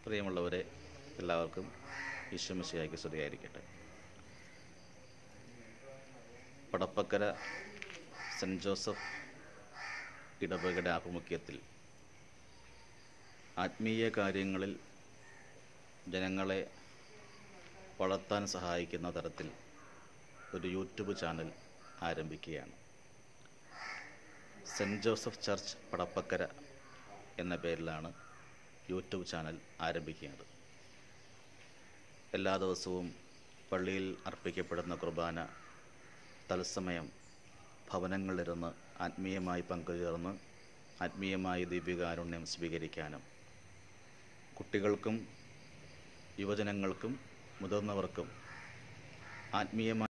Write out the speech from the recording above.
പ്രിയമുള്ളവരെ എല്ലാവർക്കും ഈശ്വമശിയാക്കി സ്തുതിയായിരിക്കട്ടെ പടപ്പക്കര സെൻറ്റ് ജോസഫ് ഇടവകയുടെ ആഭിമുഖ്യത്തിൽ ആത്മീയ കാര്യങ്ങളിൽ ജനങ്ങളെ വളർത്താൻ സഹായിക്കുന്ന തരത്തിൽ ഒരു യൂട്യൂബ് ചാനൽ ആരംഭിക്കുകയാണ് സെൻറ്റ് ജോസഫ് ചർച്ച് പടപ്പക്കര എന്ന പേരിലാണ് യൂട്യൂബ് ചാനൽ ആരംഭിക്കുന്നത് എല്ലാ ദിവസവും പള്ളിയിൽ അർപ്പിക്കപ്പെടുന്ന കുർബാന തത്സമയം ഭവനങ്ങളിലിരുന്ന് ആത്മീയമായി പങ്കുചേർന്ന് ആത്മീയമായി ദിവ്യകാരുണ്യം സ്വീകരിക്കാനും കുട്ടികൾക്കും യുവജനങ്ങൾക്കും മുതിർന്നവർക്കും ആത്മീയമായി